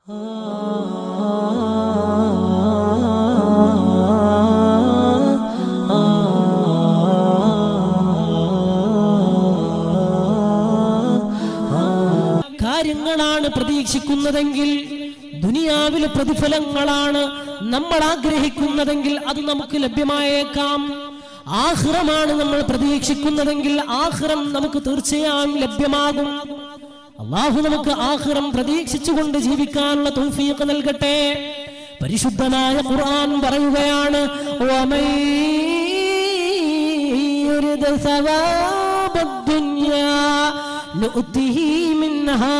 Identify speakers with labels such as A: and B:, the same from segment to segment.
A: കാര്യങ്ങളാണ് പ്രതീക്ഷിക്കുന്നതെങ്കിൽ ദുനിയാവിലെ പ്രതിഫലങ്ങളാണ് നമ്മൾ ആഗ്രഹിക്കുന്നതെങ്കിൽ അത് നമുക്ക് ലഭ്യമായേക്കാം ആഹ്റമാണ് നമ്മൾ പ്രതീക്ഷിക്കുന്നതെങ്കിൽ ആഹ്റം നമുക്ക് തീർച്ചയായും ലഭ്യമാകും അള്ളാഹു നമുക്ക് ആഹ്റം പ്രതീക്ഷിച്ചുകൊണ്ട് ജീവിക്കാനുള്ള തൗഫീഖ് നൽകട്ടെ പരിശുദ്ധനായ ഖുർആൻ പറയുകയാണ് "വമൻ യുരിദ് സവാബ الدنيا نؤته منها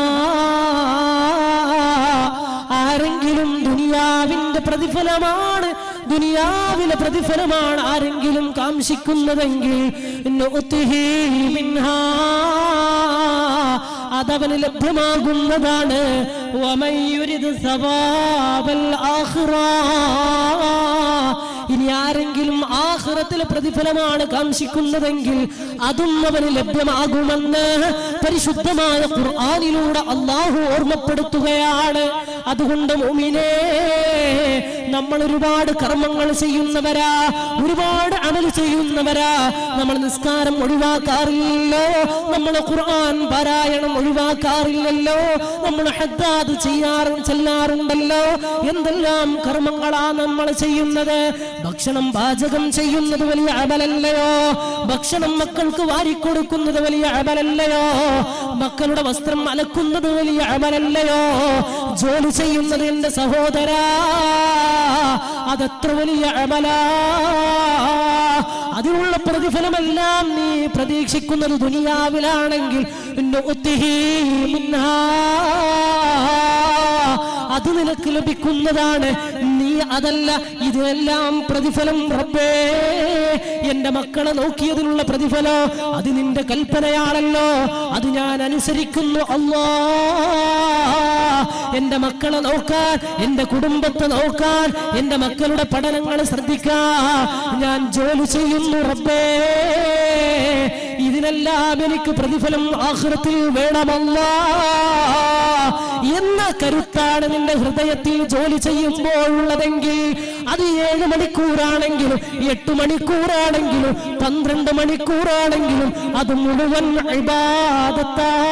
A: ആരെങ്കിലും ദുനിയാവിന്റെ പ്രതിഫലമാണ് ദുനിയാവിലെ പ്രതിഫലമാണ് ആരെങ്കിലും കാംക്ഷിക്കുന്നതെങ്കിൽ നുഅ്തിഹി മിൻഹാ. അതവന് ലഭ്യമാകുന്നതാണ് വമൻ യുരിദ് സവാബൽ ആഖിറ. ഇനി ആരെങ്കിലും ആഹ്റത്തിലെ പ്രതിഫലമാണ് കാംക്ഷിക്കുന്നതെങ്കിൽ അതും അവന് ലഭ്യമാകുമെന്ന് പരിശുദ്ധമായ ഖുർആനിലൂടെ അള്ളാഹു ഓർമ്മപ്പെടുത്തുകയാണ് അതുകൊണ്ട് മുമിനെ നമ്മൾ ഒരുപാട് കർമ്മങ്ങൾ ചെയ്യുന്നവരാ ഒരുപാട് അമൽ ചെയ്യുന്നവരാ നമ്മൾ നിസ്കാരം ഒഴിവാക്കാറില്ലല്ലോ നമ്മൾ ഖുർആൻ പാരായണം ഒഴിവാക്കാറില്ലല്ലോ നമ്മൾ ഹദ്ദാദ് ചെയ്യാറ് ചെല്ലാറുണ്ടല്ലോ എന്തെല്ലാം കർമ്മങ്ങളാ നമ്മൾ ചെയ്യുന്നത് ഭക്ഷണം പാചകം ചെയ്യുന്നത് വലിയ അമലല്ലയോ ഭക്ഷണം മക്കൾക്ക് വാരിക്കൊടുക്കുന്നത് വലിയ അമലല്ലയോ മക്കളുടെ വസ്ത്രം അലക്കുന്നത് വലിയ അമലല്ലയോ ജോലി ചെയ്യുന്നത് എന്റെ സഹോദരാ അതെത്ര വലിയ അമലാ അതിനുള്ള പ്രതിഫലമെല്ലാം നീ പ്രതീക്ഷിക്കുന്നത് ദുനിയാവിലാണെങ്കിൽ നുഅ്തിഹി മിൻഹാ. അത് നിനക്ക് ലഭിക്കുന്നതാണ് നീ അതല്ല ഇതെല്ലാം പ്രതിഫലം റബ്ബേ എന്റെ മക്കളെ നോക്കിയതിനുള്ള പ്രതിഫലം അത് നിന്റെ കൽപ്പനയാണല്ലോ അത് ഞാൻ അനുസരിക്കുന്നു അല്ലാ എന്റെ മക്കളെ നോക്കാൻ എന്റെ കുടുംബത്തെ നോക്കാൻ എന്റെ മക്കളുടെ പഠനങ്ങൾ ശ്രദ്ധിക്കാൻ ഞാൻ ജോലി ചെയ്യുന്നു റബ്ബേ ഇതിനെല്ലാം എനിക്ക് പ്രതിഫലം ആഹൃത്തിൽ വേണമല്ല എന്ന കരുത്താണ് നിന്റെ ഹൃദയത്തിൽ ജോലി ചെയ്യുമ്പോഴുള്ളതെങ്കിൽ അത് ഏഴ് മണിക്കൂറാണെങ്കിലും എട്ട് മണിക്കൂറാണെങ്കിലും പന്ത്രണ്ട് മണിക്കൂറാണെങ്കിലും അത് മുഴുവൻ ഇബാദത്താണ്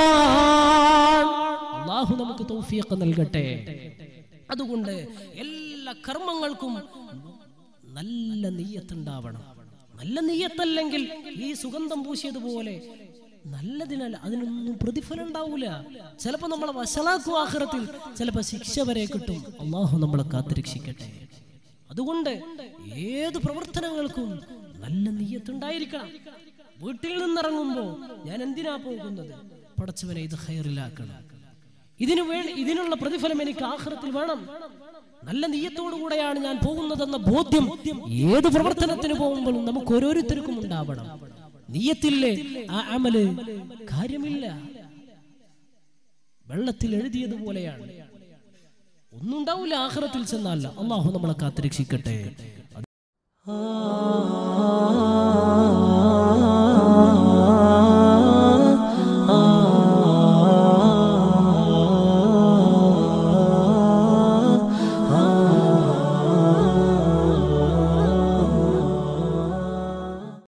A: അള്ളാഹു നമുക്ക് തൗഫീഖ് നൽകട്ടെ അതുകൊണ്ട് എല്ലാ കർമ്മങ്ങൾക്കും നല്ല നെയ്യത്തുണ്ടാവണം നല്ല നെയ്യത്തല്ലെങ്കിൽ ഈ സുഗന്ധം പൂശിയതുപോലെ നല്ലതിനല്ല അതിനൊന്നും പ്രതിഫലം ഉണ്ടാവൂല ചിലപ്പോ നമ്മളെ വഷളാക്കും ആഹ്റത്തിൽ ചിലപ്പോ ശിക്ഷ വരെ കിട്ടും അള്ളാഹു നമ്മളെ കാത്തുരക്ഷിക്കട്ടെ അതുകൊണ്ട് ഏത് പ്രവർത്തനങ്ങൾക്കും നല്ല നെയ്യത്തുണ്ടായിരിക്കണം വീട്ടിൽ നിന്നിറങ്ങുമ്പോ ഞാൻ എന്തിനാ പോകുന്നത് പടച്ചവനെ ഇത് ഹയറിലാക്കണം ഇതിനു വേ ഇതിനുള്ള പ്രതിഫലം എനിക്ക് ആഹ്റത്തിൽ വേണം നല്ല നീയത്തോടു കൂടെയാണ് ഞാൻ പോകുന്നതെന്ന ബോധ്യം ഏത് പ്രവർത്തനത്തിന് പോകുമ്പോഴും നമുക്ക് ഓരോരുത്തർക്കും ഉണ്ടാവണം നീയത്തില്ലേ ആ അമല് കാര്യമില്ല വെള്ളത്തിൽ എഴുതിയതുപോലെയാണ് ഒന്നും ഉണ്ടാവില്ല ആഹ്റത്തിൽ ചെന്നല്ല അള്ളാഹു നമ്മളെ കാത്തിരക്ഷിക്കട്ടെ
B: ആ